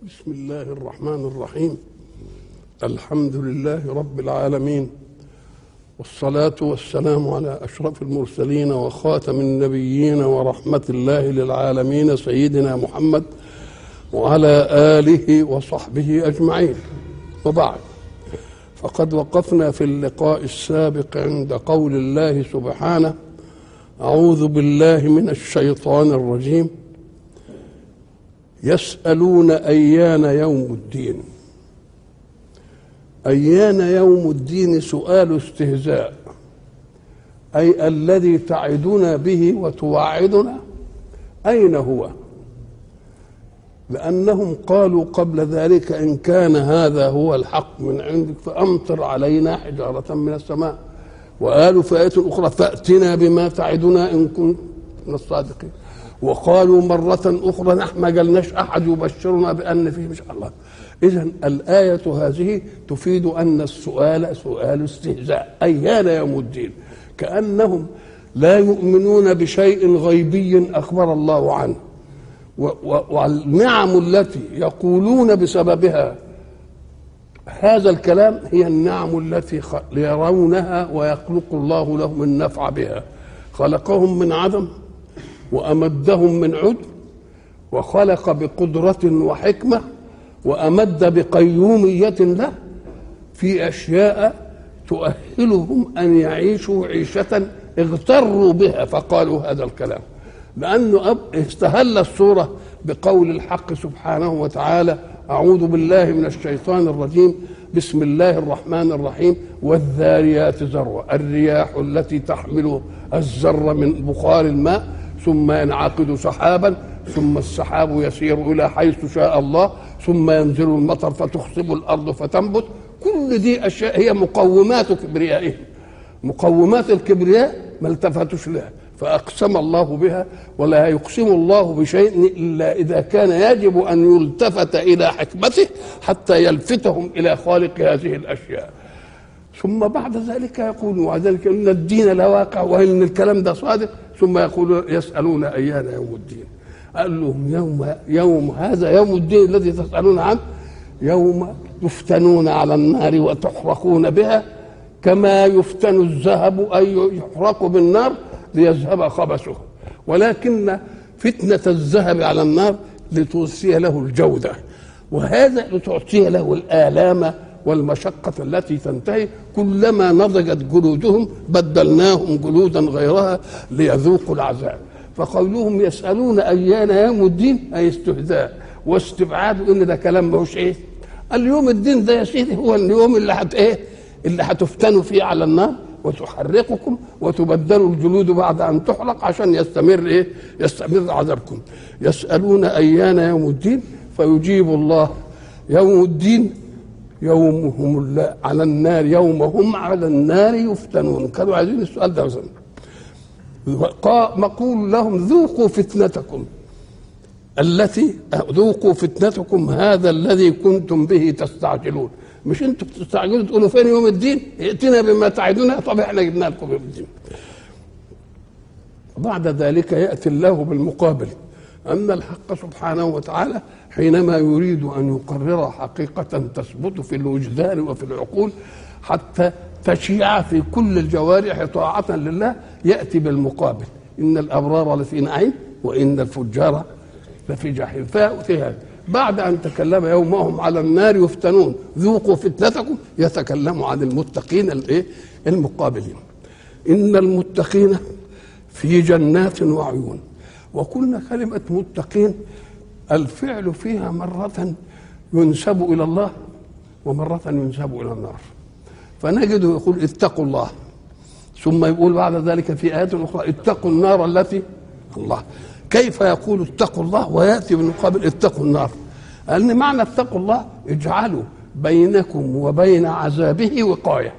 بسم الله الرحمن الرحيم الحمد لله رب العالمين والصلاة والسلام على أشرف المرسلين وخاتم النبيين ورحمة الله للعالمين سيدنا محمد وعلى آله وصحبه أجمعين وبعد فقد وقفنا في اللقاء السابق عند قول الله سبحانه أعوذ بالله من الشيطان الرجيم يسألون أيان يوم الدين أيان يوم الدين سؤال استهزاء أي الذي تعدنا به وتوعدنا أين هو لأنهم قالوا قبل ذلك إن كان هذا هو الحق من عندك فأمطر علينا حجارة من السماء وقالوا في آية أخرى فأتنا بما تعدنا إن كنت من الصادقين وقالوا مرة أخرى نحن ما قالناش أحد يبشرنا بأن فيه مش الله إذا الآية هذه تفيد أن السؤال سؤال استهزاء أيان يوم الدين كأنهم لا يؤمنون بشيء غيبي أخبر الله عنه والنعم التي يقولون بسببها هذا الكلام هي النعم التي يرونها ويخلق الله لهم النفع بها خلقهم من عدم وأمدهم من عد وخلق بقدرة وحكمة وأمد بقيومية له في أشياء تؤهلهم أن يعيشوا عيشة اغتروا بها فقالوا هذا الكلام لأنه استهل الصورة بقول الحق سبحانه وتعالى أعوذ بالله من الشيطان الرجيم بسم الله الرحمن الرحيم والذاريات ذروة الرياح التي تحمل الذر من بخار الماء ثم ينعقد سحابا ثم السحاب يسير إلى حيث شاء الله ثم ينزل المطر فتخصب الأرض فتنبت كل دي أشياء هي مقومات كبريائهم مقومات الكبرياء ما التفتوش لها فأقسم الله بها ولا يقسم الله بشيء إلا إذا كان يجب أن يلتفت إلى حكمته حتى يلفتهم إلى خالق هذه الأشياء ثم بعد ذلك يقول وذلك ان الدين لواقع وان الكلام ده صادق ثم يقول يسالون ايان يوم الدين قال لهم يوم يوم هذا يوم الدين الذي تسالون عنه يوم يفتنون على النار وتحرقون بها كما يفتن الذهب اي يحرق بالنار ليذهب خبثه ولكن فتنه الذهب على النار لتوصي له الجوده وهذا لتعطي له الآلام والمشقة التي تنتهي كلما نضجت جلودهم بدلناهم جلودا غيرها ليذوقوا العذاب فقولهم يسألون أيان يوم الدين أي استهزاء واستبعاد إن ده كلام ماهوش إيه اليوم الدين ده يا سيدي هو اليوم اللي هت إيه اللي هتفتنوا فيه على النار وتحرقكم وتبدلوا الجلود بعد ان تحرق عشان يستمر ايه؟ يستمر عذابكم. يسالون ايان يوم الدين فيجيب الله يوم الدين يومهم على النار يوم هم على النار يفتنون كانوا عايزين السؤال ده مقول لهم ذوقوا فتنتكم التي ذوقوا فتنتكم هذا الذي كنتم به تستعجلون مش انتم بتستعجلوا تقولوا فين يوم الدين ائتنا بما تعدنا طب احنا جبنا لكم يوم الدين بعد ذلك ياتي الله بالمقابل ان الحق سبحانه وتعالى حينما يريد ان يقرر حقيقه تثبت في الوجدان وفي العقول حتى تشيع في كل الجوارح طاعه لله ياتي بالمقابل ان الابرار لفي نعيم وان الفجار لفي جحيم فيها بعد ان تكلم يومهم على النار يفتنون ذوقوا فتنتكم يتكلم عن المتقين الايه المقابلين ان المتقين في جنات وعيون وقلنا كلمه متقين الفعل فيها مرة ينسب إلى الله ومرة ينسب إلى النار فنجده يقول اتقوا الله ثم يقول بعد ذلك في آيات أخرى اتقوا النار التي الله كيف يقول اتقوا الله ويأتي بالمقابل اتقوا النار لأن معنى اتقوا الله اجعلوا بينكم وبين عذابه وقاية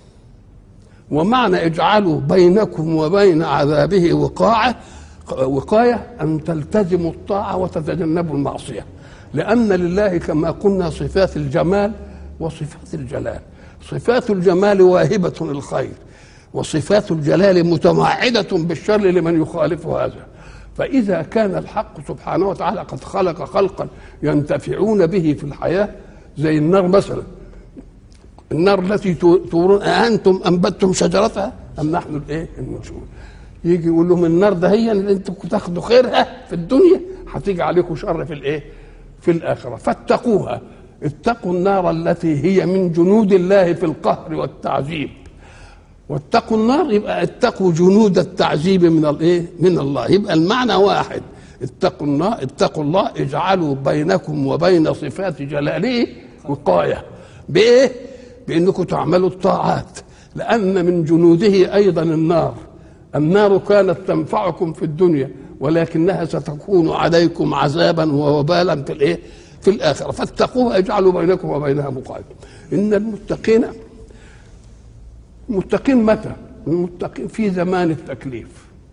ومعنى اجعلوا بينكم وبين عذابه وقاية وقاية أن تلتزموا الطاعة وتتجنبوا المعصية لأن لله كما قلنا صفات الجمال وصفات الجلال صفات الجمال واهبة الخير وصفات الجلال متمعدة بالشر لمن يخالف هذا فإذا كان الحق سبحانه وتعالى قد خلق خلقا ينتفعون به في الحياة زي النار مثلا النار التي تورون أأنتم أنبتتم شجرتها أم نحن الإيه المنشور يجي يقول لهم النار ده هي اللي انتم تاخدوا خيرها في الدنيا هتيجي عليكم شر في الايه؟ في الاخره فاتقوها اتقوا النار التي هي من جنود الله في القهر والتعذيب واتقوا النار يبقى اتقوا جنود التعذيب من الايه؟ من الله يبقى المعنى واحد اتقوا النار اتقوا الله اجعلوا بينكم وبين صفات جلاله وقايه بايه؟ بانكم تعملوا الطاعات لان من جنوده ايضا النار النار كانت تنفعكم في الدنيا ولكنها ستكون عليكم عذابا ووبالا في الايه؟ في الاخره فاتقوها اجعلوا بينكم وبينها مقايضه ان المتقين المتقين متى؟ المتقين في زمان التكليف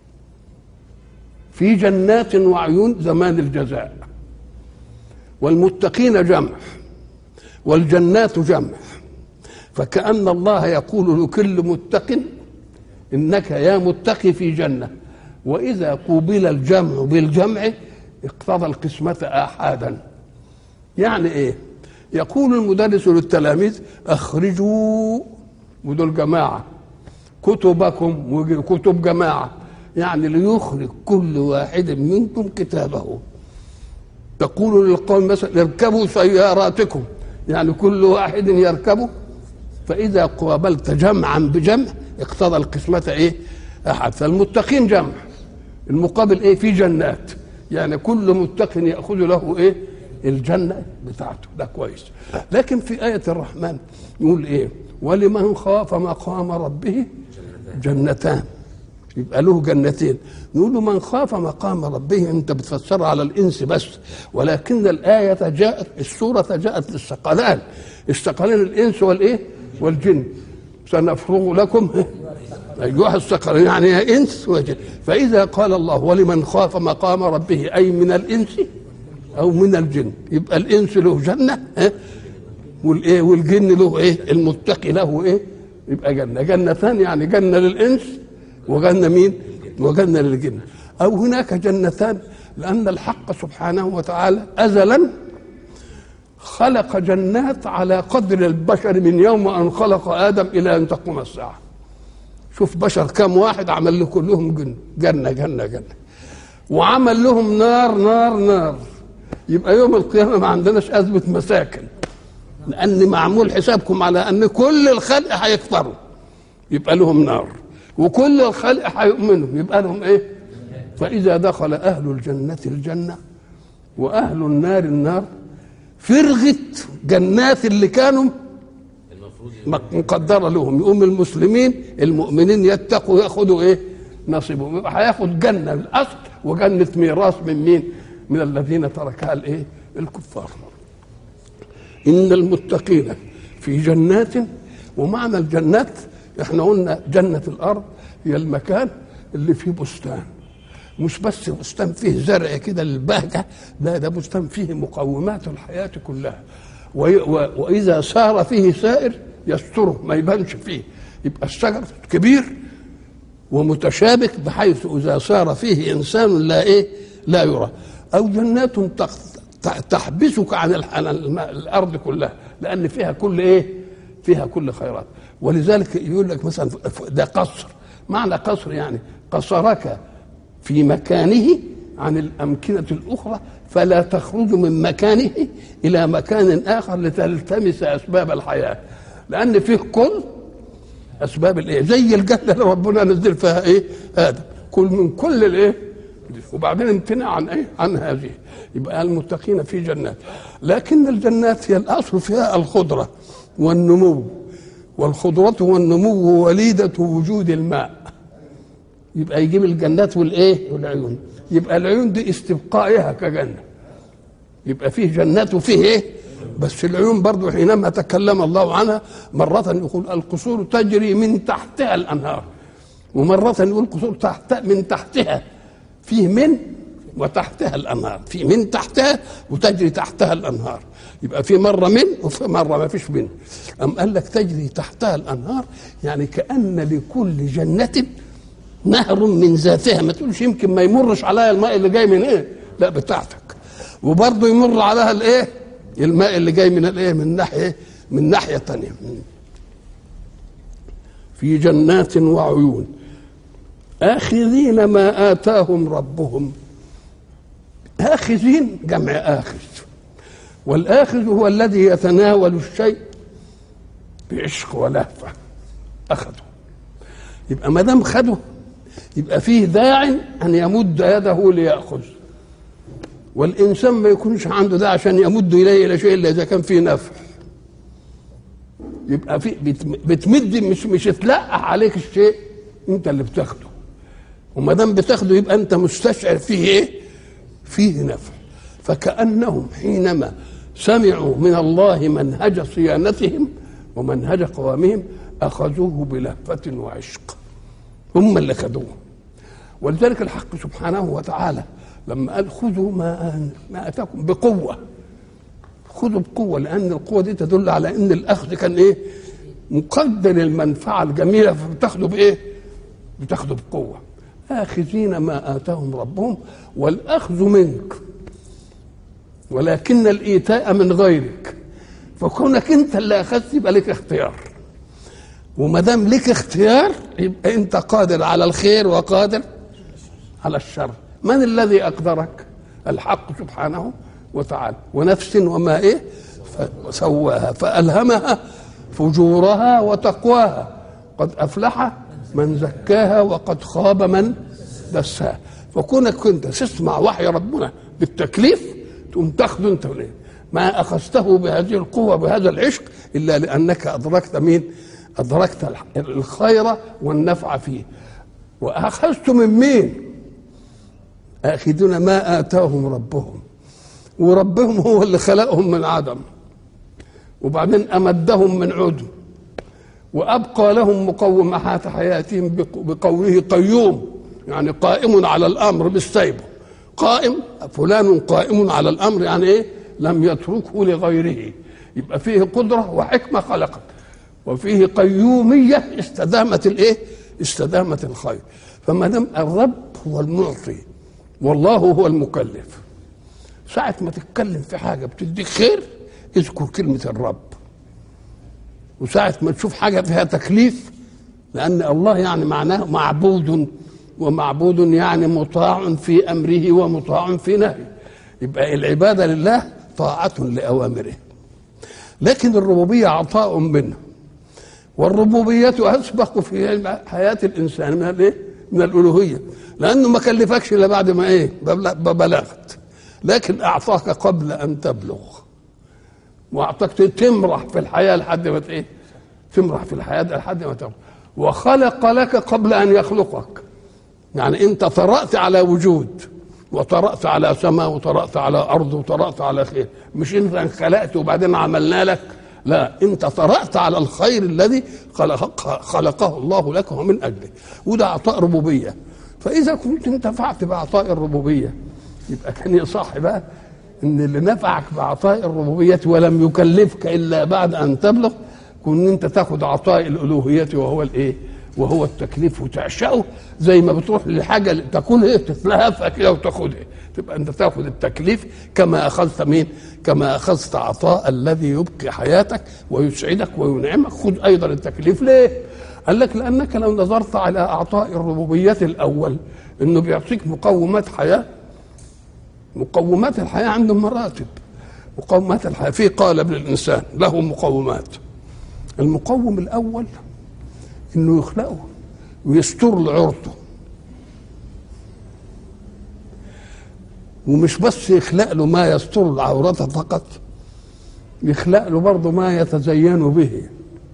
في جنات وعيون زمان الجزاء والمتقين جمع والجنات جمع فكأن الله يقول لكل متق إنك يا متقي في جنة وإذا قوبل الجمع بالجمع اقتضى القسمة آحادا يعني إيه يقول المدرس للتلاميذ أخرجوا ودول جماعة كتبكم وكتب جماعة يعني ليخرج كل واحد منكم كتابه تقول للقوم مثلا اركبوا سياراتكم يعني كل واحد يركبه فإذا قابلت جمعا بجمع اقتضى القسمة ايه احد فالمتقين جمع المقابل ايه في جنات يعني كل متق ياخذ له ايه الجنه بتاعته ده كويس لكن في ايه الرحمن يقول ايه ولمن خاف مقام ربه جنتان يبقى له جنتين نقول له من خاف مقام ربه انت بتفسرها على الانس بس ولكن الايه جاءت السوره جاءت للثقلان الثقلان الانس والايه والجن سنفرغ لكم أيها الثقلين يعني يا إنس وجن فإذا قال الله ولمن خاف مقام ربه أي من الإنس أو من الجن يبقى الإنس له جنة ها والإيه والجن له إيه المتقي له إيه يبقى جنة جنتان يعني جنة للإنس وجنة مين وجنة للجن أو هناك جنتان لأن الحق سبحانه وتعالى أزلا خلق جنات على قدر البشر من يوم ان خلق ادم الى ان تقوم الساعه شوف بشر كم واحد عمل له كلهم جنة جنة جنة جنة وعمل لهم نار نار نار يبقى يوم القيامة ما عندناش أزمة مساكن لأن معمول حسابكم على أن كل الخلق هيكفروا يبقى لهم نار وكل الخلق هيؤمنوا يبقى لهم إيه فإذا دخل أهل الجنة الجنة وأهل النار النار فرغت جنات اللي كانوا مقدره لهم يقوم المسلمين المؤمنين يتقوا ياخذوا ايه نصيبهم يبقى هياخد جنه الاصل وجنه ميراث من مين من الذين تركها الايه الكفار ان المتقين في جنات ومعنى الجنات احنا قلنا جنه الارض هي المكان اللي فيه بستان مش بس بستان فيه زرع كده للبهجه لا ده بستان فيه مقومات الحياه كلها واذا سار فيه سائر يستره ما يبانش فيه يبقى الشجر كبير ومتشابك بحيث اذا سار فيه انسان لا ايه لا يرى او جنات تحبسك عن الارض كلها لان فيها كل ايه فيها كل خيرات ولذلك يقول لك مثلا ده قصر معنى قصر يعني قصرك في مكانه عن الأمكنة الأخرى فلا تخرج من مكانه إلى مكان آخر لتلتمس أسباب الحياة لأن فيه كل أسباب الإيه زي الجنة اللي ربنا نزل فيها إيه آدم كل من كل الإيه وبعدين امتنع عن إيه عن هذه يبقى المتقين في جنات لكن الجنات هي الأصل فيها الخضرة والنمو والخضرة والنمو وليدة وجود الماء يبقى يجيب الجنات والايه والعيون يبقى العيون دي استبقائها كجنه يبقى فيه جنات وفيه ايه بس العيون برضو حينما تكلم الله عنها مرة يقول القصور تجري من تحتها الأنهار ومرة يقول القصور تحت من تحتها فيه من وتحتها الأنهار في من تحتها وتجري تحتها الأنهار يبقى في مرة من وفي مرة ما فيش من أم قال لك تجري تحتها الأنهار يعني كأن لكل جنة نهر من ذاتها ما تقولش يمكن ما يمرش عليها الماء اللي جاي من ايه لا بتاعتك وبرضه يمر عليها الايه الماء اللي جاي من الايه من ناحيه من ناحيه تانية في جنات وعيون آخذين ما آتاهم ربهم آخذين جمع آخذ والآخذ هو الذي يتناول الشيء بعشق ولهفة أخذه يبقى ما دام خده يبقى فيه داع أن يمد يده ليأخذ والإنسان ما يكونش عنده ده عشان يمد إليه إلى شيء إلا إذا كان فيه نفع يبقى في بتمد مش مش تلقح عليك الشيء انت اللي بتاخده وما دام بتاخده يبقى انت مستشعر فيه ايه؟ فيه نفع فكانهم حينما سمعوا من الله منهج صيانتهم ومنهج قوامهم اخذوه بلهفه وعشق هم اللي خدوه ولذلك الحق سبحانه وتعالى لما قال خذوا ما ما اتاكم بقوه خذوا بقوه لان القوه دي تدل على ان الاخذ كان ايه مقدر المنفعه الجميله فبتاخده بايه بتاخده بقوه اخذين ما اتاهم ربهم والاخذ منك ولكن الايتاء من غيرك فكونك انت اللي اخذت يبقى لك اختيار وما دام لك اختيار يبقى انت قادر على الخير وقادر على الشر من الذي اقدرك الحق سبحانه وتعالى ونفس وما ايه سواها فالهمها فجورها وتقواها قد افلح من زكاها وقد خاب من دساها فكونك كنت تسمع وحي ربنا بالتكليف تقوم تاخده انت وليه ما اخذته بهذه القوه بهذا العشق الا لانك ادركت مين؟ ادركت الخير والنفع فيه واخذت من مين؟ اخذون ما اتاهم ربهم وربهم هو اللي خلقهم من عدم وبعدين امدهم من عدم وابقى لهم مقومات حياتهم بقوله قيوم يعني قائم على الامر بالسيبه قائم فلان قائم على الامر يعني ايه لم يتركه لغيره يبقى فيه قدره وحكمه خلقت وفيه قيوميه استدامت الايه استدامت الخير فما دام الرب هو المعطي والله هو المكلف ساعة ما تتكلم في حاجة بتديك خير اذكر كلمة الرب وساعة ما تشوف حاجة فيها تكليف لأن الله يعني معناه معبود ومعبود يعني مطاع في أمره ومطاع في نهيه يبقى العبادة لله طاعة لأوامره لكن الربوبية عطاء منه والربوبية أسبق في حياة الإنسان من الإيه؟ من الألوهية لأنه ما كلفكش إلا بعد ما إيه بلغت لكن أعطاك قبل أن تبلغ وأعطاك تمرح في الحياة لحد ما إيه تمرح في الحياة لحد ما تمرح وخلق لك قبل أن يخلقك يعني أنت طرأت على وجود وطرأت على سماء وطرأت على أرض وطرأت على خير مش أنت انخلقت وبعدين عملنا لك لا أنت طرأت على الخير الذي خلق خلقه الله لك ومن أجله وده عطاء ربوبية فإذا كنت انتفعت بعطاء الربوبية يبقى كان يصح بقى ان اللي نفعك بعطاء الربوبية ولم يكلفك الا بعد ان تبلغ كن انت تاخد عطاء الالوهية وهو الايه؟ وهو التكليف وتعشقه زي ما بتروح لحاجة تاكلها ايه تتلهفها كده وتاخدها تبقى انت تاخد التكليف كما اخذت مين؟ كما اخذت عطاء الذي يبقي حياتك ويسعدك وينعمك خذ ايضا التكليف ليه؟ قال لك لانك لو نظرت على اعطاء الربوبية الاول انه بيعطيك مقومات حياه مقومات الحياة عنده مراتب مقومات الحياة في قالب للإنسان له مقومات المقوم الأول إنه يخلقه ويستر لعورته ومش بس يخلق له ما يستر عورته فقط يخلق له برضه ما يتزين به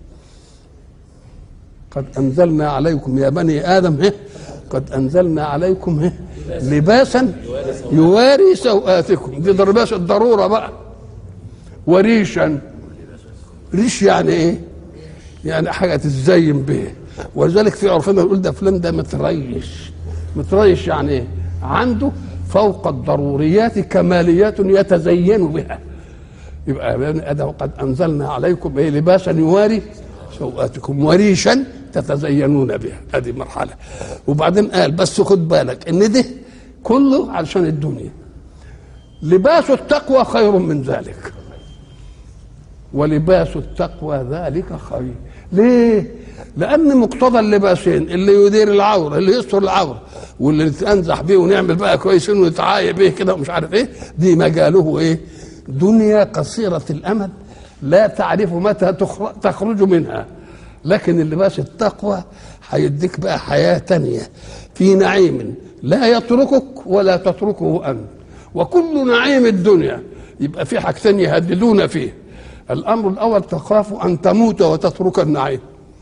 قد أنزلنا عليكم يا بني آدم قد أنزلنا عليكم لباسا يواري سوآتكم دي لباس الضرورة بقى وريشا ريش يعني ايه يعني حاجة تتزين به ولذلك في عرفنا نقول ده فلان ده متريش متريش يعني ايه عنده فوق الضروريات كماليات يتزين بها يبقى ادم قد انزلنا عليكم ايه لباسا يواري سوآتكم وريشا تتزينون بها هذه مرحله وبعدين قال بس خد بالك ان ده كله علشان الدنيا لباس التقوى خير من ذلك ولباس التقوى ذلك خير ليه لان مقتضى اللباسين اللي يدير العوره اللي يستر العوره واللي نتنزح بيه ونعمل بقى كويسين ونتعايق بيه كده ومش عارف ايه دي مجاله ايه دنيا قصيره الامد لا تعرف متى تخرج منها لكن اللباس التقوى هيديك بقى حياه تانيه في نعيم لا يتركك ولا تتركه انت وكل نعيم الدنيا يبقى في حاجتين يهددون فيه الامر الاول تخاف ان تموت وتترك النعيم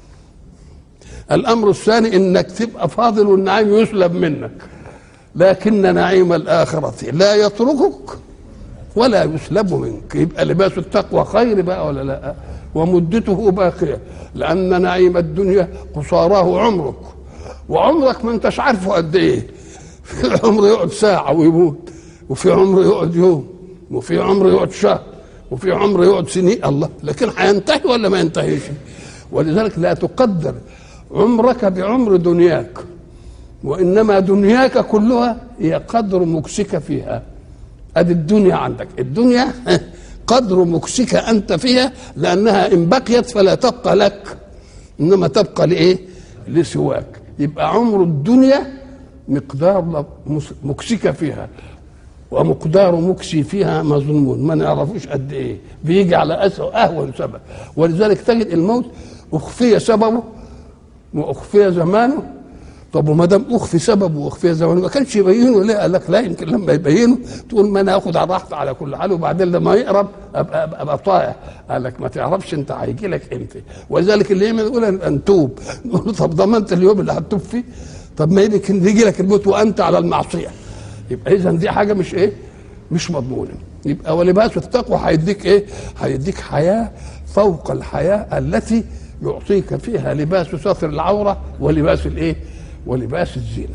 الامر الثاني انك تبقى فاضل والنعيم يسلب منك لكن نعيم الاخره لا يتركك ولا يسلب منك يبقى لباس التقوى خير بقى ولا لا ومدته باقيه لان نعيم الدنيا قصاراه عمرك وعمرك ما انتش عارفه قد ايه في عمر يقعد ساعه ويموت وفي عمر يقعد يوم وفي عمر يقعد شهر وفي عمر يقعد سنين الله لكن هينتهي ولا ما ينتهيش ولذلك لا تقدر عمرك بعمر دنياك وانما دنياك كلها هي قدر مكسك فيها ادي الدنيا عندك الدنيا قدر مكسك انت فيها لانها ان بقيت فلا تبقى لك انما تبقى لايه لسواك يبقى عمر الدنيا مقدار مكسك فيها ومقدار مكسي فيها مظلوم ما نعرفوش قد ايه بيجي على اسوء اهون سبب ولذلك تجد الموت اخفي سببه واخفي زمانه طب وما دام اخفي سببه واخفي زمانه ما كانش يبينه ليه؟ قال لك لا يمكن لما يبينه تقول ما انا اخد على راحتي على كل حال وبعدين لما يقرب ابقى ابقى, أبقى طائع قال لك ما تعرفش انت هيجي لك امتى ولذلك اللي يعمل يقول نتوب نقول طب ضمنت اليوم اللي هتتوب فيه طب ما يمكن يجي لك الموت وانت على المعصيه يبقى اذا دي حاجه مش ايه مش مضمونه يبقى ولباس التقوى هيديك ايه هيديك حياه فوق الحياه التي يعطيك فيها لباس ستر العوره ولباس الايه ولباس الزينه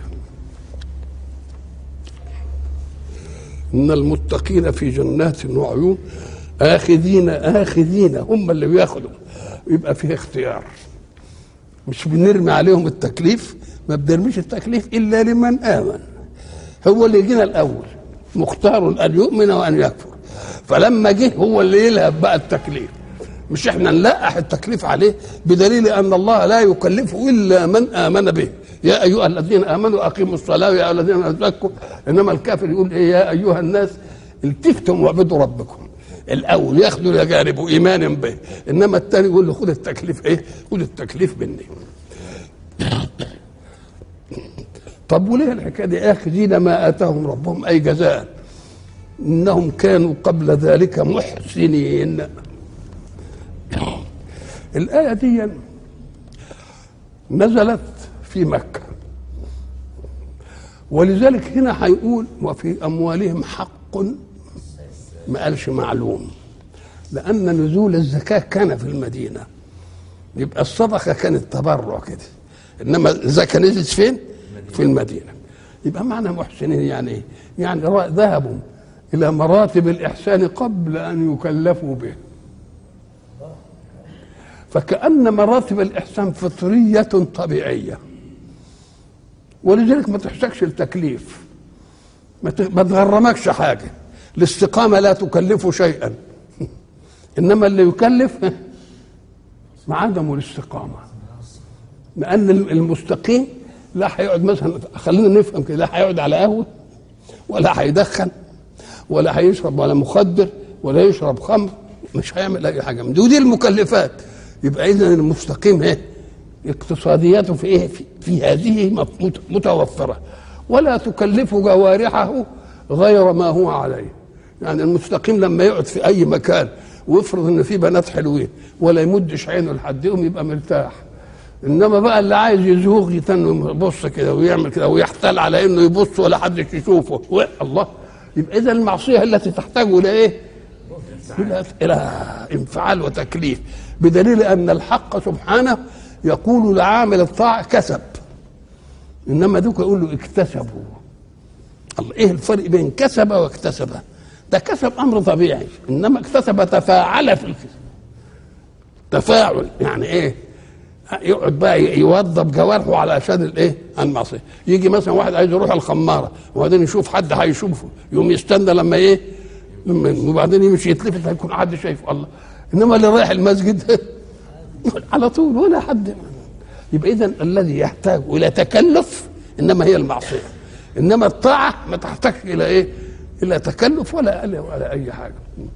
ان المتقين في جنات وعيون اخذين اخذين هم اللي بياخدوا يبقى فيه اختيار مش بنرمي عليهم التكليف ما بنرميش التكليف الا لمن امن هو اللي جينا الاول مختار ان يؤمن وان يكفر فلما جه هو اللي يلهب بقى التكليف مش احنا نلقح التكليف عليه بدليل ان الله لا يكلفه الا من امن به يا ايها الذين امنوا اقيموا الصلاه يا ايها الذين امنوا انما الكافر يقول ايه يا ايها الناس التفتم واعبدوا ربكم الاول ياخذوا جانب ايمان به انما الثاني يقول له خذ التكليف ايه خذ التكليف مني طب وليه الحكايه دي اخذين ما اتاهم ربهم اي جزاء انهم كانوا قبل ذلك محسنين الايه دي نزلت في مكه ولذلك هنا هيقول وفي اموالهم حق ما قالش معلوم لان نزول الزكاه كان في المدينه يبقى الصدقه كانت تبرع كده انما الزكاه نزلت فين؟ في المدينة يبقى معنى محسنين يعني ايه؟ يعني ذهبوا إلى مراتب الإحسان قبل أن يكلفوا به فكأن مراتب الإحسان فطرية طبيعية ولذلك ما تحتاجش التكليف ما تغرمكش حاجة الاستقامة لا تكلف شيئا إنما اللي يكلف عدم الاستقامة لأن المستقيم لا هيقعد مثلا خلينا نفهم كده لا هيقعد على قهوه ولا هيدخن ولا هيشرب ولا مخدر ولا يشرب خمر مش هيعمل اي حاجه من دي ودي المكلفات يبقى اذا المستقيم ايه اقتصادياته في ايه في, في هذه متوفره ولا تكلف جوارحه غير ما هو عليه يعني المستقيم لما يقعد في اي مكان ويفرض ان في بنات حلوين ولا يمدش عينه لحد يوم يبقى مرتاح انما بقى اللي عايز يزوغ يتنم يبص كده ويعمل كده ويحتال على انه يبص ولا حد يشوفه الله يبقى اذا المعصيه التي تحتاج الى ايه؟ الى الى انفعال وتكليف بدليل ان الحق سبحانه يقول لعامل الطاعه كسب انما دوك يقول له اكتسبوا الله ايه الفرق بين كسب واكتسب ده كسب امر طبيعي انما اكتسب تفاعل في الكسب تفاعل يعني ايه يقعد بقى يوظف جوارحه علشان الايه المعصيه يجي مثلا واحد عايز يروح الخماره وبعدين يشوف حد هيشوفه يقوم يستنى لما ايه وبعدين يمشي يتلفت هيكون حد شايفه الله انما اللي رايح المسجد على طول ولا حد يبقى اذا الذي يحتاج الى تكلف انما هي المعصيه انما الطاعه ما تحتاج الى ايه الى تكلف ولا ولا اي حاجه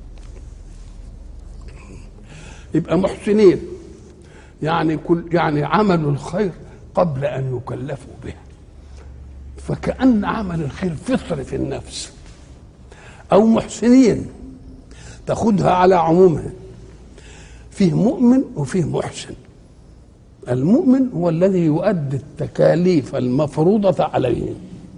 يبقى محسنين يعني كل يعني عملوا الخير قبل ان يكلفوا به فكأن عمل الخير فطر في النفس أو محسنين تاخدها على عمومها فيه مؤمن وفيه محسن المؤمن هو الذي يؤدي التكاليف المفروضة عليه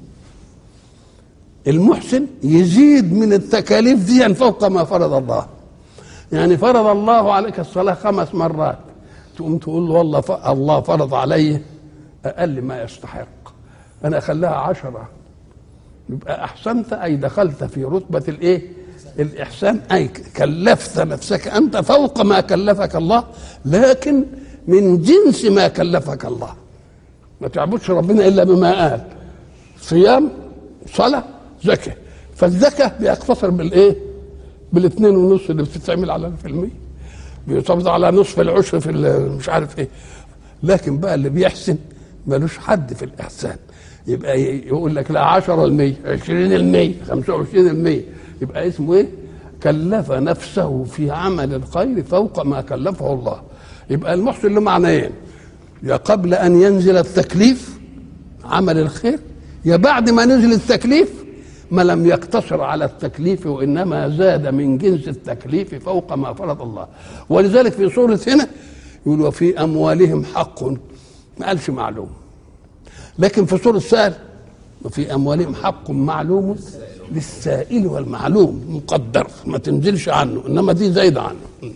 المحسن يزيد من التكاليف دي فوق ما فرض الله يعني فرض الله عليك الصلاة خمس مرات تقوم تقول له والله الله فرض علي أقل ما يستحق أنا أخليها عشرة يبقى أحسنت أي دخلت في رتبة الإيه الإحسان أي كلفت نفسك أنت فوق ما كلفك الله لكن من جنس ما كلفك الله ما تعبدش ربنا إلا بما قال صيام صلاة زكاة فالزكاة بيقتصر بالإيه بالاثنين ونص اللي بتتعمل على الفيلمية بيعتمد على نصف العشر في مش عارف ايه لكن بقى اللي بيحسن ملوش حد في الإحسان يبقى يقول لك لا 10 المية 20 المية 25 المية يبقى اسمه ايه كلف نفسه في عمل الخير فوق ما كلفه الله يبقى المحسن له معنيين يا قبل ان ينزل التكليف عمل الخير يا بعد ما نزل التكليف ما لم يقتصر على التكليف وانما زاد من جنس التكليف فوق ما فرض الله ولذلك في سوره هنا يقول وفي اموالهم حق ما قالش معلوم لكن في سوره السائل وفي اموالهم حق معلوم للسائل والمعلوم مقدر ما تنزلش عنه انما دي زايده عنه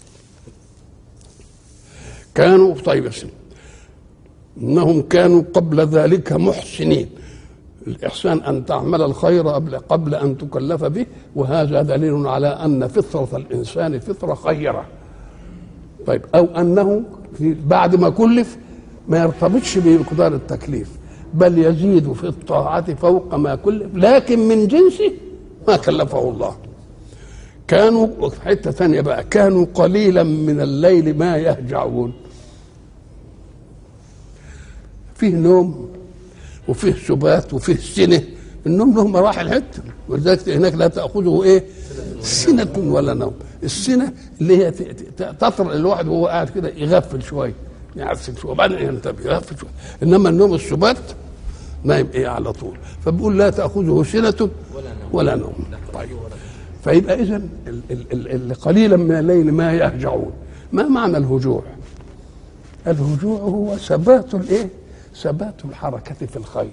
كانوا طيب يا انهم كانوا قبل ذلك محسنين الإحسان أن تعمل الخير قبل, قبل أن تكلف به وهذا دليل على أن فطرة الإنسان فطرة خيرة طيب أو أنه في بعد ما كلف ما يرتبطش بمقدار التكليف بل يزيد في الطاعة فوق ما كلف لكن من جنسه ما كلفه الله كانوا في حتة ثانية بقى كانوا قليلا من الليل ما يهجعون فيه نوم وفيه سبات وفيه سنة النوم له مراحل حتة ولذلك هناك لا تأخذه إيه سنة ولا نوم السنة اللي هي تطرق الواحد وهو قاعد كده يغفل شوية يعفل شوية وبعدين ينتبه يغفل شوية إنما النوم السبات نايم إيه على طول فبقول لا تأخذه سنة ولا نوم طيب فيبقى إذا اللي قليلا من الليل ما يهجعون ما معنى الهجوع؟ الهجوع هو ثبات الايه؟ ثبات الحركة في الخير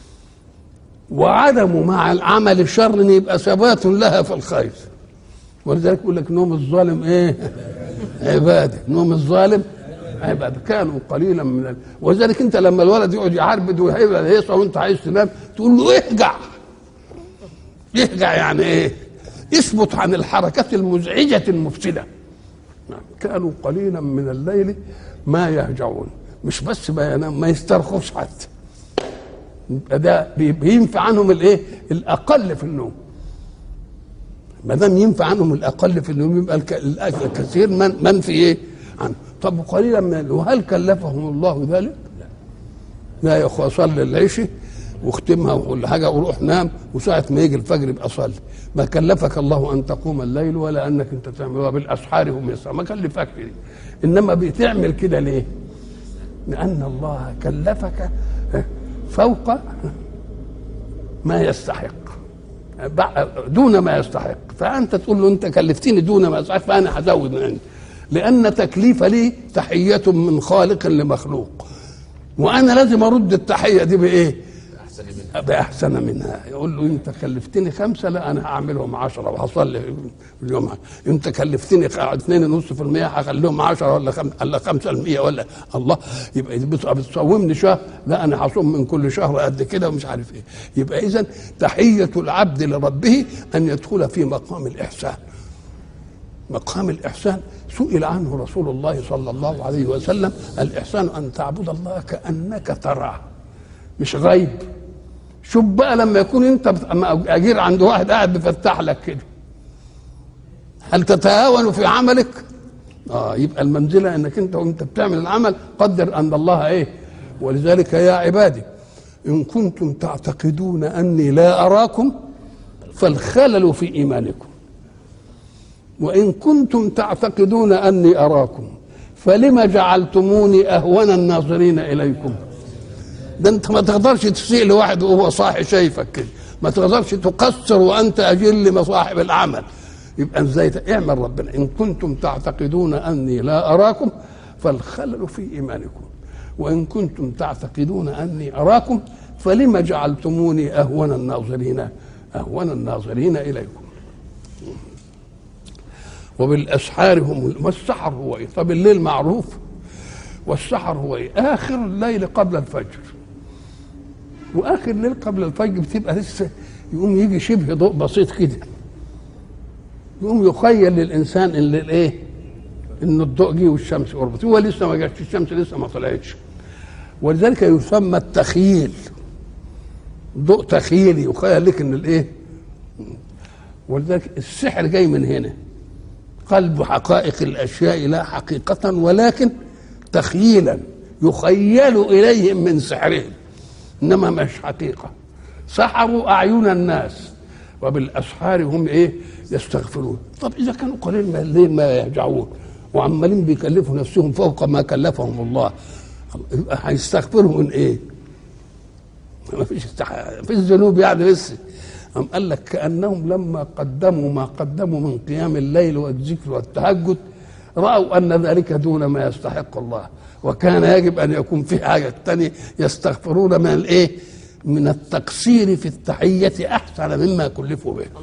وعدم مع العمل الشر ان يبقى ثبات لها في الخير ولذلك يقول لك نوم الظالم ايه عباده نوم الظالم عباده كانوا قليلا من ال... ولذلك انت لما الولد يقعد يعربد ويهيبه هيصه وانت عايز تنام تقول له اهجع يهجع يعني ايه اثبت عن الحركات المزعجه المفسده كانوا قليلا من الليل ما يهجعون مش بس ما ينام ما يسترخص حتى ده بينفع عنهم الايه الاقل في النوم ما دام ينفع عنهم الاقل في النوم يبقى الكثير من منفي ايه عنه طب قليلا من وهل كلفهم الله ذلك لا يا اخوة صلي العشاء واختمها وكل حاجه وروح نام وساعه ما يجي الفجر يبقى صلي ما كلفك الله ان تقوم الليل ولا انك انت تعمل وبالاسحار هم يسرى ما كلفك دي انما بتعمل كده ليه؟ لأن الله كلفك فوق ما يستحق دون ما يستحق فأنت تقول له أنت كلفتني دون ما يستحق فأنا هزود من عندي لأن تكليف لي تحية من خالق لمخلوق وأنا لازم أرد التحية دي بإيه؟ بأحسن منها يقول له أنت كلفتني خمسة لا أنا هعملهم عشرة وهصلي اليوم أنت كلفتني 2.5% هخليهم عشرة ولا خم... ولا 5% ولا الله يبقى بتصومني شهر لا أنا هصوم من كل شهر قد كده ومش عارف إيه يبقى إذا تحية العبد لربه أن يدخل في مقام الإحسان مقام الإحسان سئل عنه رسول الله صلى الله عليه وسلم الإحسان أن تعبد الله كأنك تراه مش غيب شوف بقى لما يكون انت اجير عند واحد قاعد بيفتح لك كده هل تتهاون في عملك اه يبقى المنزله انك انت وانت بتعمل العمل قدر ان الله ايه ولذلك يا عبادي ان كنتم تعتقدون اني لا اراكم فالخلل في ايمانكم وان كنتم تعتقدون اني اراكم فلم جعلتموني اهون الناظرين اليكم ده انت ما تقدرش تسيء لواحد وهو صاحي شايفك كده ما تقدرش تقصر وانت اجل مصاحب العمل يبقى ازاي اعمل ربنا ان كنتم تعتقدون اني لا اراكم فالخلل في ايمانكم وان كنتم تعتقدون اني اراكم فلم جعلتموني اهون الناظرين اهون الناظرين اليكم وبالاسحار هم والسحر هو ايه طب الليل معروف والسحر هو ايه اخر الليل قبل الفجر واخر الليل قبل الفجر بتبقى لسه يقوم يجي شبه ضوء بسيط كده يقوم يخيل للانسان ان الايه ان الضوء جه والشمس قربت هو لسه ما جاتش الشمس لسه ما طلعتش ولذلك يسمى التخييل ضوء تخيلي يخيل لك ان الايه ولذلك السحر جاي من هنا قلب حقائق الاشياء لا حقيقه ولكن تخييلا يخيل اليهم من سحرهم انما مش حقيقه سحروا اعين الناس وبالاسحار هم ايه يستغفرون طب اذا كانوا قليل من الليل ما يرجعون وعمالين بيكلفوا نفسهم فوق ما كلفهم الله يبقى هيستغفروا من ايه ما فيش استح... فيش ذنوب يعني لسه أم قال لك كأنهم لما قدموا ما قدموا من قيام الليل والذكر والتهجد رأوا أن ذلك دون ما يستحق الله وكان يجب أن يكون في حاجة تانية يستغفرون من الإيه من التقصير في التحية أحسن مما كلفوا به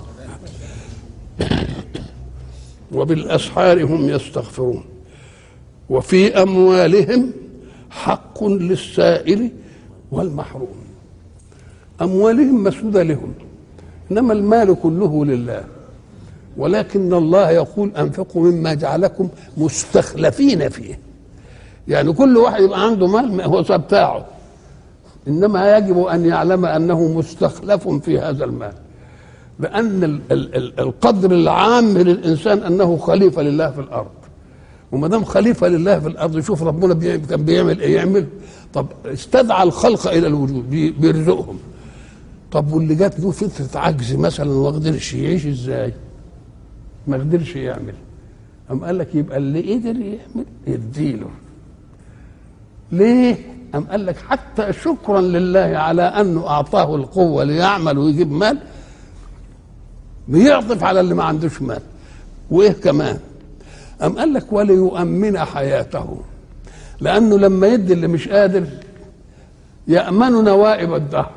وبالأسحار هم يستغفرون وفي أموالهم حق للسائل والمحروم أموالهم مسودة لهم إنما المال كله لله ولكن الله يقول أنفقوا مما جعلكم مستخلفين فيه يعني كل واحد يبقى عنده مال هو بتاعه إنما يجب أن يعلم أنه مستخلف في هذا المال لأن ال ال ال القدر العام للإنسان أنه خليفة لله في الأرض وما دام خليفة لله في الأرض شوف ربنا كان بيعمل إيه يعمل طب استدعى الخلق إلى الوجود بيرزقهم طب واللي جات له فترة عجز مثلا وما قدرش يعيش ازاي؟ ما قدرش يعمل أم قال لك يبقى اللي قدر يعمل يديله ليه؟ أم قال لك حتى شكرا لله على أنه أعطاه القوة ليعمل ويجيب مال بيعطف على اللي ما عندوش مال وإيه كمان؟ أم قال لك وليؤمن حياته لأنه لما يدي اللي مش قادر يأمن نوائب الدهر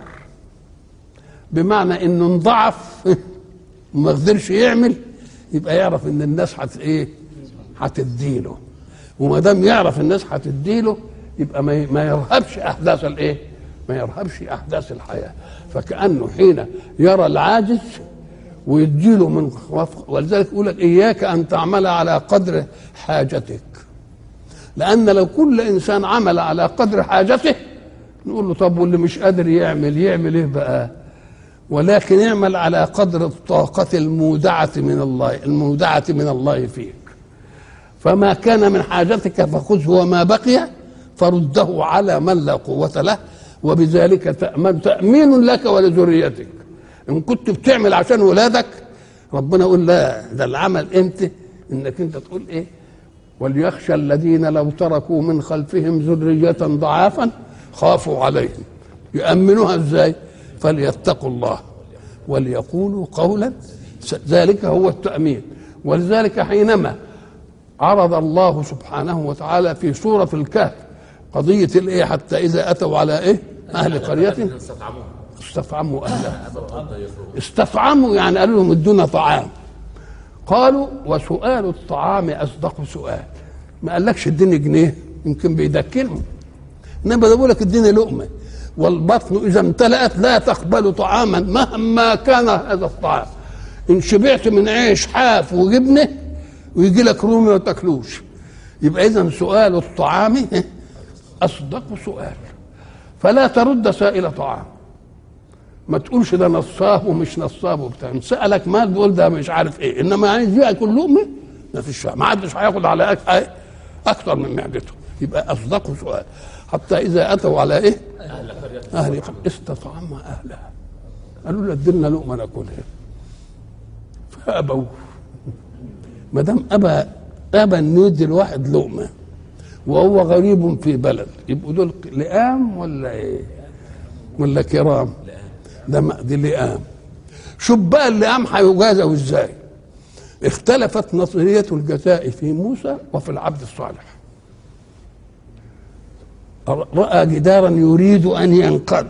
بمعنى انه انضعف وما قدرش يعمل يبقى يعرف ان الناس هت ايه هتديله وما دام يعرف الناس هتديله يبقى ما ما يرهبش احداث الايه ما يرهبش احداث الحياه فكانه حين يرى العاجز ويديله من ولذلك يقول لك اياك ان تعمل على قدر حاجتك لان لو كل انسان عمل على قدر حاجته نقول له طب واللي مش قادر يعمل يعمل ايه بقى ولكن اعمل على قدر الطاقة المودعة من الله المودعة من الله فيك فما كان من حاجتك فخذه وما بقي فرده على من لا قوة له وبذلك تأمن تأمين لك ولذريتك إن كنت بتعمل عشان ولادك ربنا يقول لا ده العمل أنت إنك أنت تقول إيه وليخشى الذين لو تركوا من خلفهم ذرية ضعافا خافوا عليهم يأمنوها إزاي فليتقوا الله وليقولوا قولا ذلك هو التأمين ولذلك حينما عرض الله سبحانه وتعالى في سورة الكهف قضية الايه حتى إذا أتوا على ايه أهل قرية استطعموا أهلها استطعموا يعني قالوا لهم ادونا طعام قالوا وسؤال الطعام أصدق سؤال ما قالكش اديني جنيه يمكن بيدكنهم انما ده بيقول لك اديني لقمه والبطن اذا امتلأت لا تقبل طعاما مهما كان هذا الطعام ان شبعت من عيش حاف وجبنه ويجي لك رومي ما تاكلوش يبقى اذا سؤال الطعام اصدق سؤال فلا ترد سائل طعام ما تقولش ده نصاب ومش نصاب وبتاع سالك مال بيقول ده مش عارف ايه انما عايز ياكل لقمه ما فيش ما حدش هياخد على أك... اكثر من معدته يبقى اصدق سؤال حتى اذا اتوا على ايه اهل استطعم اهلها قالوا له ادلنا لقمه ناكلها فابوا ما دام ابى ابى انه يدي الواحد لقمه وهو غريب في بلد يبقوا دول لئام ولا ايه؟ ولا كرام؟ ده دي لئام شوف بقى اللئام هيجازوا ازاي؟ اختلفت نظرية الجزاء في موسى وفي العبد الصالح رأى جدارا يريد أن ينقض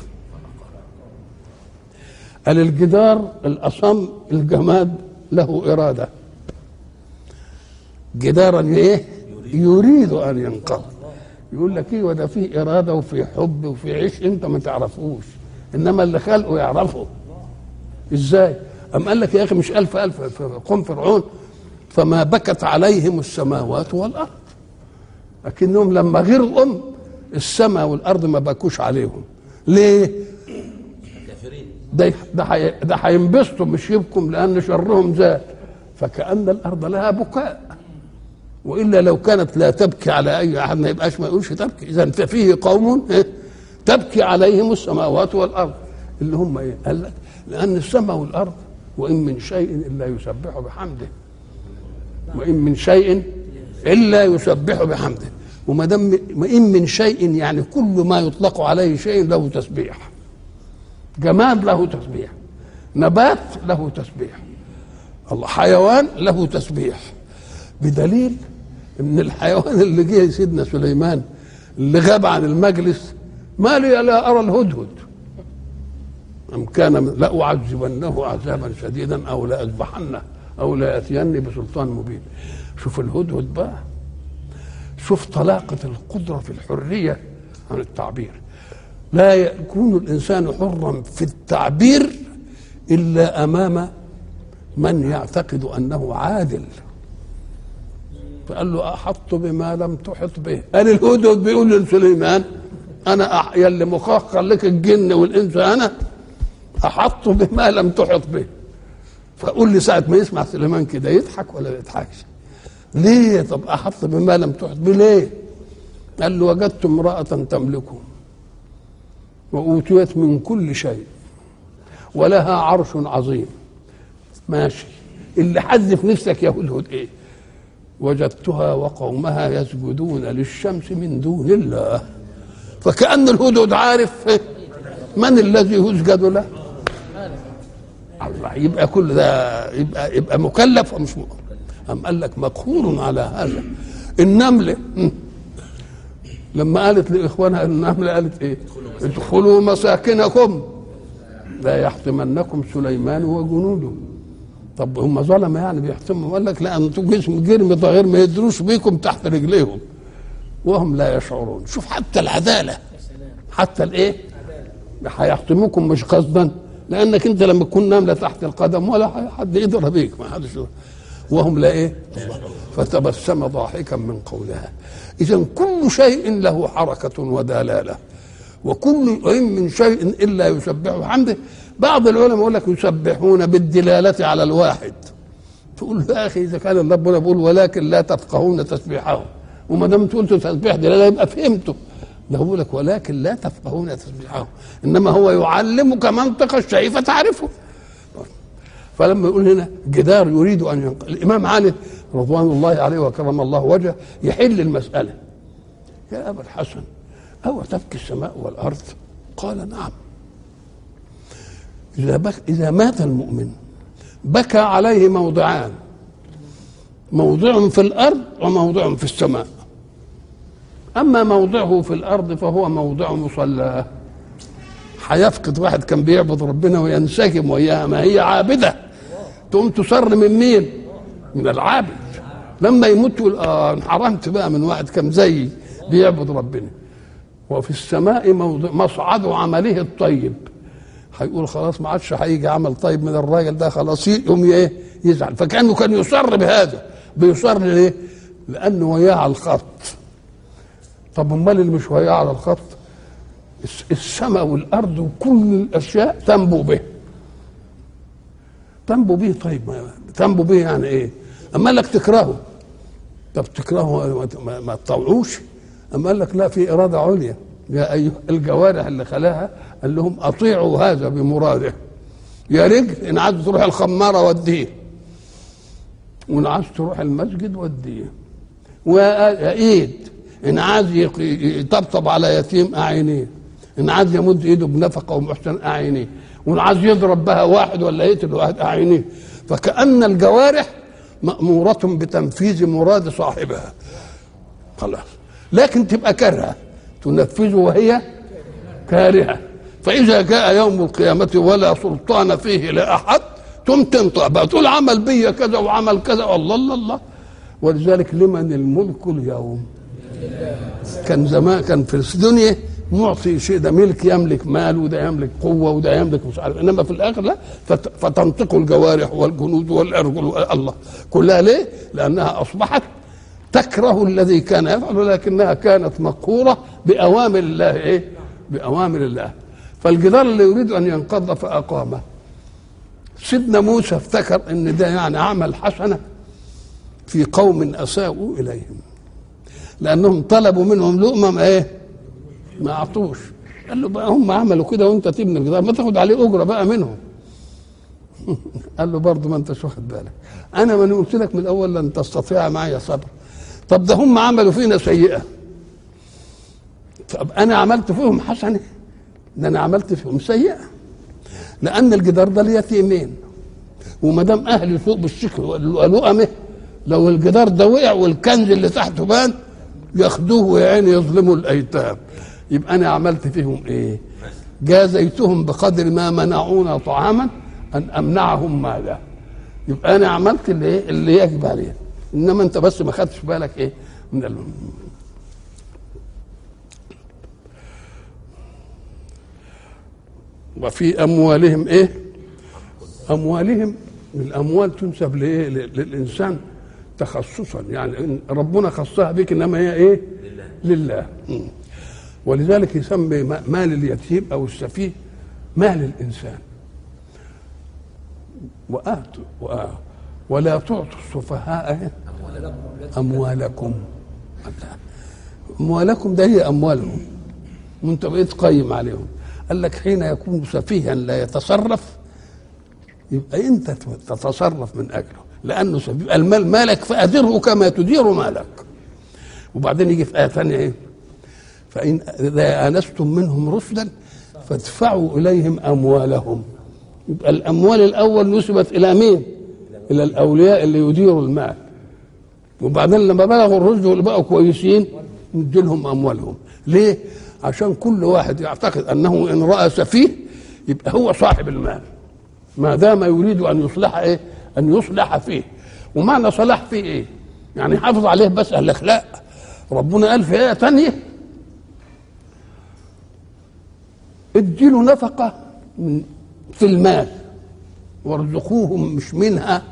قال الجدار الأصم الجماد له إرادة جدارا ايه يريد ان ينقض يقول لك ايه وده فيه اراده وفي حب وفي عيش انت ما تعرفوش انما اللي خلقه يعرفه ازاي ام قال لك يا اخي مش الف الف قوم فرعون فما بكت عليهم السماوات والارض لكنهم لما غير ام السماء والارض ما بكوش عليهم ليه ده ده ده هينبسطوا مش يبكم لان شرهم زاد فكأن الأرض لها بكاء وإلا لو كانت لا تبكي على أي أحد ما يبقاش ما يقولش تبكي إذا ففيه قوم تبكي عليهم السماوات والأرض اللي هم إيه؟ قال لك لأن السماء والأرض وإن من شيء إلا يسبح بحمده وإن من شيء إلا يسبح بحمده وما دام إن من شيء يعني كل ما يطلق عليه شيء له تسبيح جماد له تسبيح نبات له تسبيح الله حيوان له تسبيح بدليل ان الحيوان اللي جه سيدنا سليمان اللي غاب عن المجلس ما لي لا ارى الهدهد ام كان لاعذبنه عذابا شديدا او لاذبحنه او لياتيني بسلطان مبين شوف الهدهد بقى شوف طلاقة القدرة في الحرية عن التعبير لا يكون الإنسان حرا في التعبير إلا أمام من يعتقد انه عادل فقال له احط بما لم تحط به قال الهدهد بيقول لسليمان انا أح... يلي مخاخ خليك الجن والانس انا احط بما لم تحط به فقول لي ساعه ما يسمع سليمان كده يضحك ولا ما يضحكش ليه طب احط بما لم تحط به ليه قال له وجدت امراه تملكهم واوتيت من كل شيء ولها عرش عظيم ماشي اللي حذف نفسك يا هدهد ايه وجدتها وقومها يسجدون للشمس من دون الله فكأن الهدهد عارف من الذي يسجد له الله يبقى كل ده يبقى يبقى مكلف ومش مكلف أم قال لك مقهور على هذا النملة لما قالت لإخوانها النملة قالت إيه ادخلوا مساكنكم لا يحطمنكم سليمان وجنوده طب هم ظلمه يعني بيحتموا قال لك لا انتوا جسم جرم ضغير ما يدروش بيكم تحت رجليهم وهم لا يشعرون شوف حتى العداله حتى الايه هيحتموكم مش قصدا لانك انت لما تكون نامله تحت القدم ولا حد يقدر بيك ما حدش وهم لا ايه فتبسم ضاحكا من قولها اذا كل شيء له حركه ودلاله وكل وإن من شيء إلا يسبح بحمده بعض العلماء يقول لك يسبحون بالدلالة على الواحد تقول يا أخي إذا كان ربنا بيقول ولكن لا تفقهون تسبيحهم وما دام قلت تسبيح دلالة يبقى فهمته ده هو لك ولكن لا تفقهون تسبيحهم إنما هو يعلمك منطق الشيء فتعرفه فلما يقول هنا جدار يريد أن ينقل الإمام علي رضوان الله عليه وكرم الله وجهه يحل المسألة يا أبا الحسن أو تبكي السماء والأرض قال نعم إذا, بك إذا مات المؤمن بكى عليه موضعان موضع في الأرض وموضع في السماء أما موضعه في الأرض فهو موضع مصلاه هيفقد واحد كان بيعبد ربنا وينسجم وياها ما هي عابدة تقوم تصر من مين من العابد لما يموت يقول اه انحرمت بقى من واحد كان زيي بيعبد ربنا وفي السماء موضع مصعد عمله الطيب هيقول خلاص ما عادش هيجي عمل طيب من الراجل ده خلاص يقوم ايه يزعل فكانه كان يصر بهذا بيصر ليه لانه وياه على الخط طب امال اللي مش وياه على الخط الس- السماء والارض وكل الاشياء تنبو به تنبو به طيب ما تنبو به يعني ايه اما قال لك تكرهه طب تكرهه ما- ما, ما تطوعوش اما قال لك لا في اراده عليا يا ايها الجوارح اللي خلاها قال لهم اطيعوا هذا بمراده يا رجل ان عايز تروح الخماره وديه وان عايز تروح المسجد وديه ويا ايد ان عايز يق- يطبطب على يتيم اعينيه ان عايز يمد ايده بنفقه ومحسن اعينيه وان عايز يضرب بها واحد ولا يقتل واحد اعينيه فكأن الجوارح مأمورة بتنفيذ مراد صاحبها خلاص لكن تبقى كارهة تنفذه وهي كارهة فإذا جاء يوم القيامة ولا سلطان فيه لأحد ثم تنطق بقى تقول عمل بيا كذا وعمل كذا الله الله الله ولذلك لمن الملك اليوم كان زمان كان في الدنيا معطي شيء ده ملك يملك مال وده يملك قوه وده يملك مش عارف انما في الاخر لا فت- فتنطق الجوارح والجنود والارجل الله كلها ليه؟ لانها اصبحت تكره الذي كان يفعل ولكنها كانت مقهوره باوامر الله ايه؟ باوامر الله فالجدار اللي يريد ان ينقض فاقامه سيدنا موسى افتكر ان ده يعني عمل حسنه في قوم اساءوا اليهم لانهم طلبوا منهم لقمه ما ايه ما اعطوش قال له بقى هم عملوا كده وانت تبني الجدار ما تاخد عليه اجره بقى منهم قال له برضه ما انتش واخد بالك انا من قلت لك من الاول لن تستطيع معي صبر طب ده هم عملوا فينا سيئه طب انا عملت فيهم حسنه ده انا عملت فيهم سيئه لان الجدار ده اليتيمين وما دام اهل سوق بالشكل ولقمه لو الجدار ده وقع والكنز اللي تحته بان ياخدوه ويا عيني يظلموا الايتام يبقى انا عملت فيهم ايه؟ جازيتهم بقدر ما منعونا طعاما ان امنعهم مالا يبقى انا عملت اللي ايه؟ اللي يجب عليه انما انت بس ما خدتش بالك ايه؟ من ال... وفي اموالهم ايه؟ اموالهم الاموال تنسب لايه؟ ل- للانسان تخصصا يعني إن ربنا خصها بك انما هي ايه؟ لله لله مم. ولذلك يسمي م- مال اليتيم او السفيه مال الانسان وآتوا وآ- ولا تعطوا السفهاء إيه؟ اموالكم اموالكم ده هي اموالهم وانت بقيت قيم عليهم قال لك حين يكون سفيها لا يتصرف يبقى انت تتصرف من اجله لانه سفيه يبقى المال مالك فادره كما تدير مالك وبعدين يجي في ايه ثانيه ايه فان اذا انستم منهم رشدا فادفعوا اليهم اموالهم يبقى الاموال الاول نسبت الى مين؟ الى الاولياء اللي يديروا المال وبعدين لما بلغوا الرشد واللي بقوا كويسين ندي لهم اموالهم ليه؟ عشان كل واحد يعتقد انه ان راى سفيه يبقى هو صاحب المال ما دام يريد ان يصلح ايه؟ ان يصلح فيه ومعنى صلاح فيه ايه؟ يعني حافظ عليه بس قال لك لا ربنا قال في ايه ثانيه اديله نفقه من في المال وارزقوهم مش منها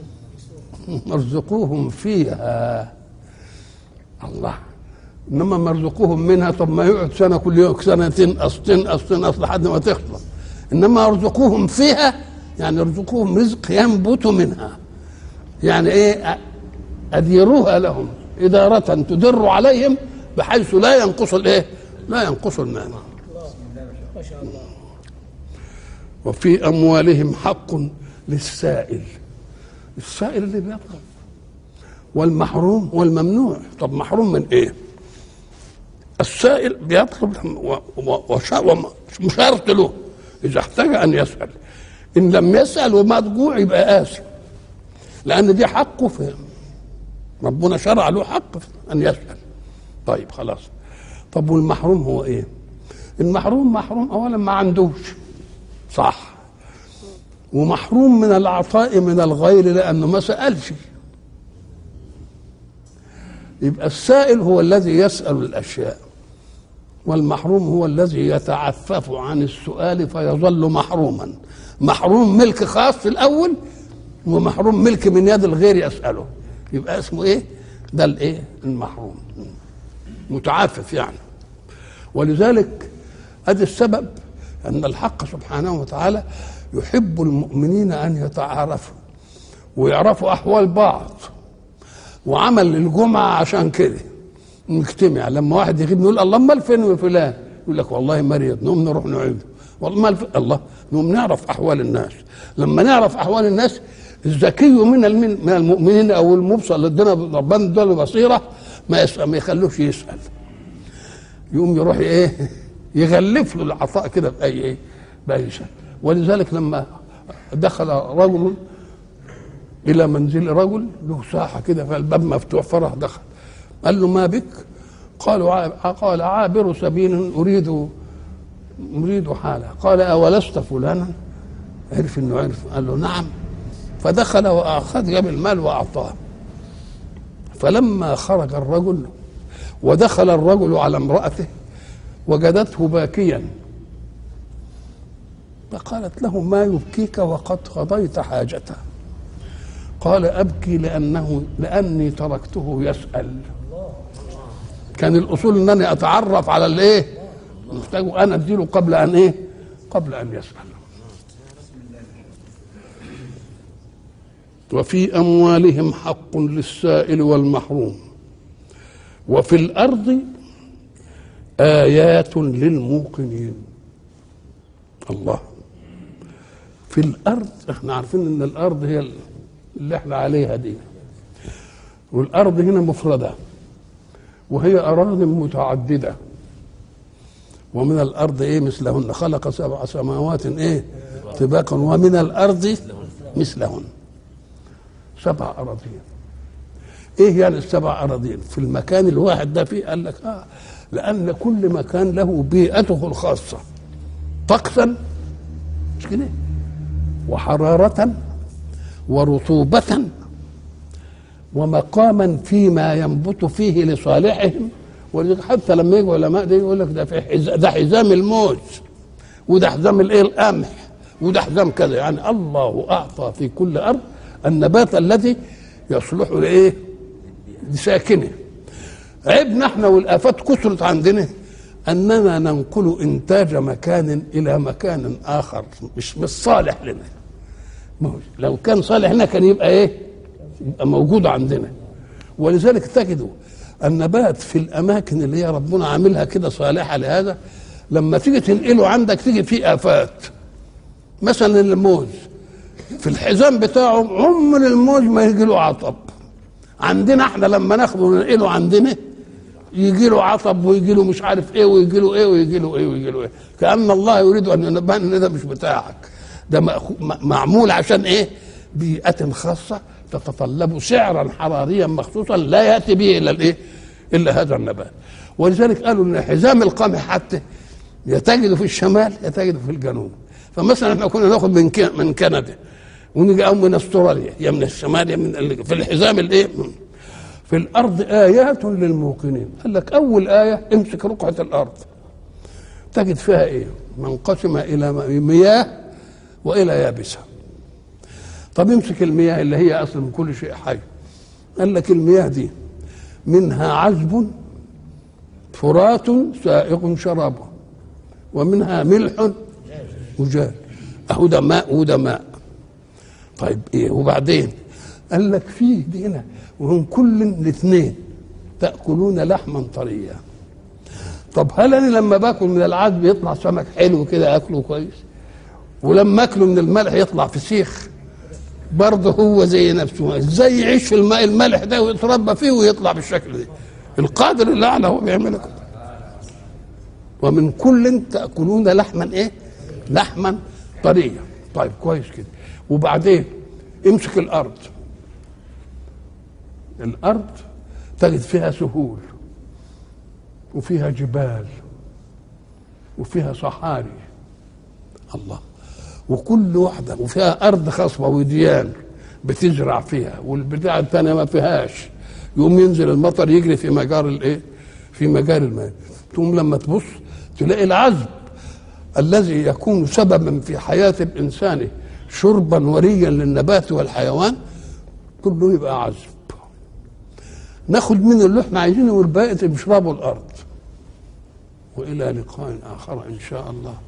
ارزقوهم فيها الله انما مرزقوهم منها طب ما يقعد سنه كل يوم سنه تنقص تنقص تنقص لحد ما تخلص انما ارزقوهم فيها يعني ارزقوهم رزق ينبت منها يعني ايه اديروها لهم اداره تدر عليهم بحيث لا ينقص الايه؟ لا ينقص المال ما شاء الله وفي اموالهم حق للسائل السائل اللي بيطلب والمحروم والممنوع طب محروم من ايه السائل بيطلب و- و- وش- ومشارط له اذا احتاج ان يسال ان لم يسال ومضجوع يبقى آثم لان دي حقه في ربنا شرع له حق في ان يسال طيب خلاص طب والمحروم هو ايه المحروم محروم اولا ما عندوش صح ومحروم من العطاء من الغير لانه ما سالش يبقى السائل هو الذي يسال الاشياء والمحروم هو الذي يتعفف عن السؤال فيظل محروما محروم ملك خاص في الاول ومحروم ملك من يد الغير يساله يبقى اسمه ايه ده الايه المحروم متعفف يعني ولذلك ادي السبب ان الحق سبحانه وتعالى يحب المؤمنين ان يتعارفوا ويعرفوا احوال بعض وعمل الجمعه عشان كده نجتمع لما واحد يغيب نقول الله امال فين فلان يقول لك والله مريض نقوم نروح نعيده والله مال الله نقوم نعرف احوال الناس لما نعرف احوال الناس الذكي من المن- من المؤمنين او المبصر اللي ادانا ربنا اداله بصيره ما يسأل ما يخلوش يسال يقوم يروح ايه يغلف له العطاء كده باي ايه باي شيء ولذلك لما دخل رجل الى منزل رجل له ساحه كده فالباب مفتوح فرح دخل قال له ما بك قالوا عا- قال عابر سبيل اريد اريد حاله قال اولست فلانا عرف انه عرف قال له نعم فدخل واخذ جاب المال واعطاه فلما خرج الرجل ودخل الرجل على امرأته وجدته باكيا فقالت له ما يبكيك وقد قضيت حاجته قال أبكي لأنه لأني تركته يسأل كان الأصول أنني أتعرف على الإيه محتاج أنا أديله قبل أن إيه قبل أن يسأل وفي أموالهم حق للسائل والمحروم وفي الأرض آيات للموقنين الله في الأرض احنا عارفين ان الأرض هي اللي احنا عليها دي والأرض هنا مفردة وهي أراض متعددة ومن الأرض إيه مثلهن خلق سبع سماوات إيه طباقا ومن الأرض مثلهن سبع أراضين ايه يعني السبع اراضين في المكان الواحد ده فيه قال لك اه لان كل مكان له بيئته الخاصه طقسا مش كده وحراره ورطوبه ومقاما فيما ينبت فيه لصالحهم ولذلك حتى لما يجوا علماء ده يقول لك ده في حز... ده حزام الموز وده حزام الايه القمح وده حزام كذا يعني الله اعطى في كل ارض النبات الذي يصلح لايه؟ لساكنه عيبنا احنا والافات كثرت عندنا اننا ننقل انتاج مكان الى مكان اخر مش مش صالح لنا ما هو لو كان صالح لنا كان يبقى ايه؟ يبقى موجود عندنا ولذلك تجدوا النبات في الاماكن اللي هي ربنا عاملها كده صالحه لهذا لما تيجي تنقله عندك تيجي فيه افات مثلا الموز في الحزام بتاعه عمر الموز ما يجي له عطب عندنا احنا لما ناخده وننقله عندنا يجي له عطب ويجي له مش عارف ايه ويجي له ايه ويجي له ايه ويجي له ايه كان الله يريد ان ينبه ان ده مش بتاعك ده مأخو- م- معمول عشان ايه بيئة خاصة تتطلب سعرا حراريا مخصوصا لا يأتي به إلا الإيه؟ إلا هذا النبات ولذلك قالوا إن حزام القمح حتى يتجد في الشمال يتجد في الجنوب فمثلا احنا كنا ناخد من كي- من كندا ونيجي او من استراليا يا من الشمال يا من ال- في الحزام الايه في الارض ايات للموقنين قال لك اول ايه امسك رقعه الارض تجد فيها ايه منقسمه الى م- مياه والى يابسه طب امسك المياه اللي هي اصل من كل شيء حي قال لك المياه دي منها عذب فرات سائغ شرابه ومنها ملح وجال اهو ده ماء وده ماء طيب ايه وبعدين قال لك فيه دي هنا وهم كل الاثنين تاكلون لحما طريا طب هل انا لما باكل من العذب يطلع سمك حلو كده اكله كويس ولما اكله من الملح يطلع فسيخ برضه هو زي نفسه ازاي يعيش في الماء الملح ده ويتربى فيه ويطلع بالشكل ده القادر الاعلى هو بيعمل كده ومن كل تاكلون لحما ايه لحما طريا طيب كويس كده وبعدين امسك الارض الارض تجد فيها سهول وفيها جبال وفيها صحاري الله وكل واحده وفيها ارض خصبه وديان بتزرع فيها والبتاع الثانيه ما فيهاش يقوم ينزل المطر يجري في مجار الايه في مجال الماء تقوم لما تبص تلاقي العذب الذي يكون سببا في حياه الانسان شربا وريا للنبات والحيوان كله يبقى عذب ناخد منه اللي احنا عايزينه والباقي تشربه الارض والى لقاء اخر ان شاء الله